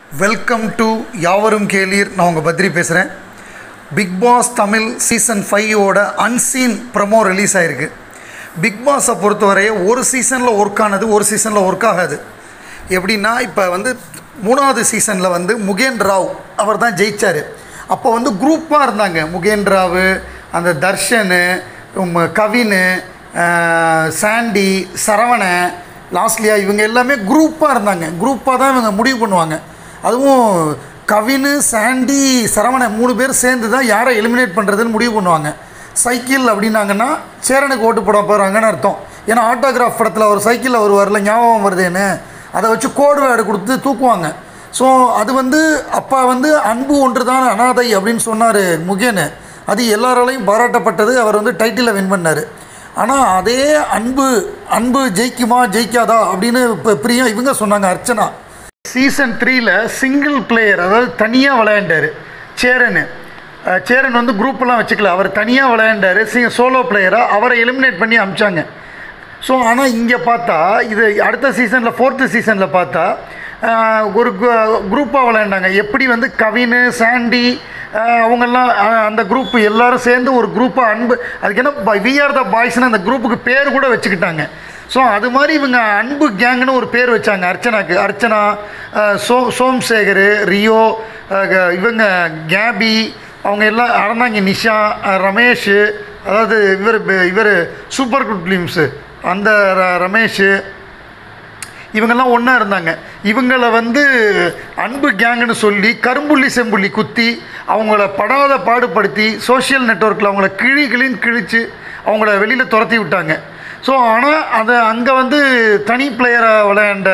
welcome to யாவரும் கேளீர் நான் உங்கள் பத்ரி பேசுகிறேன் பிக் பாஸ் தமிழ் சீசன் ஃபைவோட அன்சீன் ப்ரமோ ரிலீஸ் ஆகிருக்கு பிக் பாஸை பொறுத்தவரை ஒரு சீசனில் ஒர்க் ஆனது ஒரு சீசனில் ஒர்க் ஆகாது எப்படின்னா இப்போ வந்து மூணாவது சீசனில் வந்து முகேன் ராவ் அவர் தான் ஜெயிச்சார் அப்போ வந்து குரூப்பாக இருந்தாங்க முகேன் ராவ் அந்த தர்ஷனு உம், கவின் ஆஹ், சாண்டி சரவண லாஸ்ட்லியா இவங்க எல்லாமே குரூப்பாக இருந்தாங்க குரூப்பாக தான் இவங்க முடிவு பண்ணுவாங்க அதுவும் கவின் சாண்டி சரவண மூணு பேர் சேர்ந்து தான் யாரை எலிமினேட் பண்ணுறதுன்னு முடிவு பண்ணுவாங்க சைக்கிள் அப்படின்னாங்கன்னா சேரனுக்கு ஓட்டு போட போகிறாங்கன்னு அர்த்தம் ஏன்னா ஆட்டோகிராஃப் படத்தில் ஒரு சைக்கிளில் வருவார்ல ஞாபகம் வருதுன்னு அதை வச்சு கோடு வேர்டு கொடுத்து தூக்குவாங்க ஸோ அது வந்து அப்பா வந்து அன்பு ஒன்று தான் அனாதை அப்படின்னு சொன்னார் முகேன் அது எல்லாராலையும் பாராட்டப்பட்டது அவர் வந்து டைட்டிலை வின் பண்ணார் ஆனால் அதே அன்பு அன்பு ஜெயிக்குமா ஜெயிக்காதா அப்படின்னு இப்போ பிரியா இவங்க சொன்னாங்க அர்ச்சனா சீசன் த்ரீல சிங்கிள் பிளேயர் அதாவது தனியாக விளையாண்டார் சேரன் அஹ் சேரன் வந்து குரூப்பெல்லாம் வச்சுக்கல அவர் தனியாக விளையாண்டார் சி சோலோ பிளேயராக அவரை எலிமினேட் பண்ணி அமிச்சாங்க ஸோ ஆனால் இங்கே பார்த்தா இது அடுத்த சீசனில் ஃபோர்த்து சீசனில் பார்த்தா ஆஹ், ஒரு குரூப்பாக விளையாண்டாங்க எப்படி வந்து கவின் சாண்டி ஆஹ், அவங்கெல்லாம் ஆஹ், அந்த குரூப் எல்லாரும் சேர்ந்து ஒரு குரூப்பாக அன்பு அதுக்கு என்ன வி ஆர் த பாய்ஸ்னு அந்த குரூப்புக்கு பேர் கூட வச்சுக்கிட்டாங்க ஸோ அது மாதிரி இவங்க அன்பு கேங்குன்னு ஒரு பேர் வச்சாங்க அர்ச்சனாக்கு அர்ச்சனா ஆஹ், சோ சோம்சேகர் ரியோ ஆஹ், க- இவங்க கேபி அவங்க எல்லாம் அறந்தாங்க நிஷா ஆஹ், ரமேஷ் அதாவது இவர் இவர் சூப்பர் குட் ஃபிலிம்ஸு அந்த ர- ரமேஷ் இவங்கெல்லாம் ஒன்றா இருந்தாங்க இவங்கள வந்து அன்பு கேங்குன்னு சொல்லி கரும்புள்ளி செம்புள்ளி குத்தி அவங்கள படாத பாடுபடுத்தி சோஷியல் நெட்வொர்க்கில் அவங்கள கிழி கிழின்னு கிழிச்சு அவங்கள வெளியில் துரத்தி விட்டாங்க ஸோ ஆனால் அதை அங்கே வந்து தனி பிளேயரை விளையாண்ட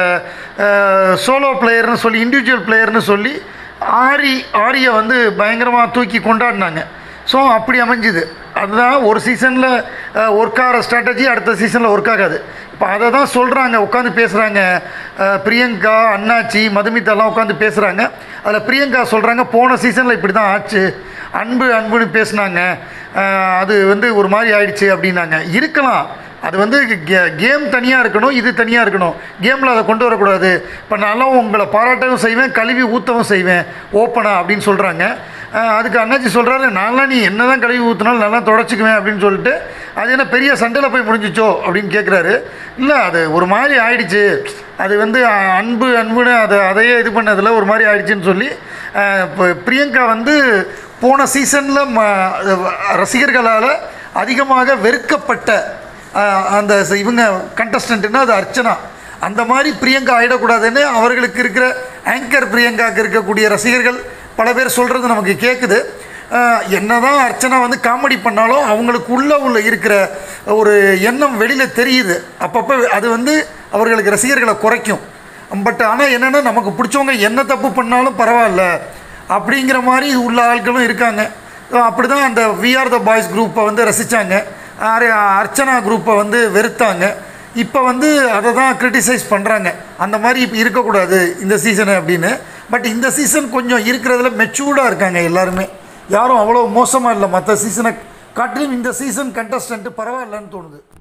சோலோ பிளேயர்னு சொல்லி இண்டிவிஜுவல் பிளேயர்னு சொல்லி ஆரி ஆரியை வந்து பயங்கரமாக தூக்கி கொண்டாடினாங்க ஸோ அப்படி அமைஞ்சுது அதுதான் ஒரு சீசனில் ஒர்க் ஆகிற ஸ்ட்ராட்டஜி அடுத்த சீசனில் ஒர்க் ஆகாது இப்போ அதை தான் சொல்கிறாங்க உட்காந்து பேசுகிறாங்க பிரியங்கா அண்ணாச்சி மதுமிதாலாம் உட்காந்து பேசுகிறாங்க அதில் பிரியங்கா சொல்கிறாங்க போன சீசனில் இப்படி தான் ஆச்சு அன்பு அன்புன்னு பேசுனாங்க அஹ், அது வந்து ஒரு மாதிரி ஆயிடுச்சு அப்படின்னாங்க இருக்கலாம் அது வந்து கே- கேம் தனியாக இருக்கணும் இது தனியாக இருக்கணும் கேமில் அதை கொண்டு வரக்கூடாது இப்போ நான்லாம் உங்களை பாராட்டவும் செய்வேன் கழுவி ஊற்றவும் செய்வேன் ஓப்பனாக அப்படின்னு சொல்கிறாங்க அதுக்கு அண்ணாச்சி சொல்கிறாரு நான்லாம் நீ என்ன தான் கழுவி ஊற்றினாலும் நல்லா தொடச்சிக்குவேன் அப்படின்னு சொல்லிட்டு அது என்ன பெரிய சண்டையில் போய் முடிஞ்சிச்சோ அப்படின்னு கேட்குறாரு இல்லை அது ஒரு மாதிரி ஆயிடுச்சு அது வந்து அஹ், அன்பு அன்புன்னு அதை அதையே இது பண்ணதில் ஒரு மாதிரி ஆயிடுச்சுன்னு சொல்லி அஹ், இப்போ பிரியங்கா வந்து போன சீசனில் ம ரசிகர்களால் அதிகமாக வெறுக்கப்பட்ட ஆஹ் அந்த ச- இவங்க கண்டஸ்டன்ட்னா அது அர்ச்சனா அந்த மாதிரி பிரியங்கா ஆகிடக்கூடாதுன்னு அவர்களுக்கு இருக்கிற ஆங்கர் பிரியங்காவுக்கு இருக்கக்கூடிய ரசிகர்கள் பல பேர் சொல்கிறது நமக்கு கேட்குது ஆஹ் என்னதான் அர்ச்சனா வந்து காமெடி பண்ணாலும் அவங்களுக்கு உள்ளே உள்ள இருக்கிற ஒரு எண்ணம் வெளியில் தெரியுது அப்பப்போ அது வந்து அவர்களுக்கு ரசிகர்களை குறைக்கும் பட் ஆனால் என்னென்னா நமக்கு பிடிச்சவங்க என்ன தப்பு பண்ணாலும் பரவாயில்ல அப்படிங்கிற மாதிரி உள்ள ஆட்களும் இருக்காங்க அப்படி தான் அந்த வி ஆர் த பாய்ஸ் குரூப்பை வந்து ரசித்தாங்க அர்ச்சனா குரூப்பை வந்து வெறுத்தாங்க இப்போ வந்து அதை தான் கிரிட்டிசைஸ் பண்ணுறாங்க அந்த மாதிரி இப்போ இருக்கக்கூடாது இந்த சீசனு அப்படின்னு பட் இந்த சீசன் கொஞ்சம் இருக்கிறதுல மெச்சூர்டாக இருக்காங்க எல்லாருமே யாரும் அவ்வளோ மோசமாக இல்லை மற்ற சீசனை காட்டிலும் இந்த சீசன் கண்டஸ்டன்ட்டு பரவாயில்லன்னு தோணுது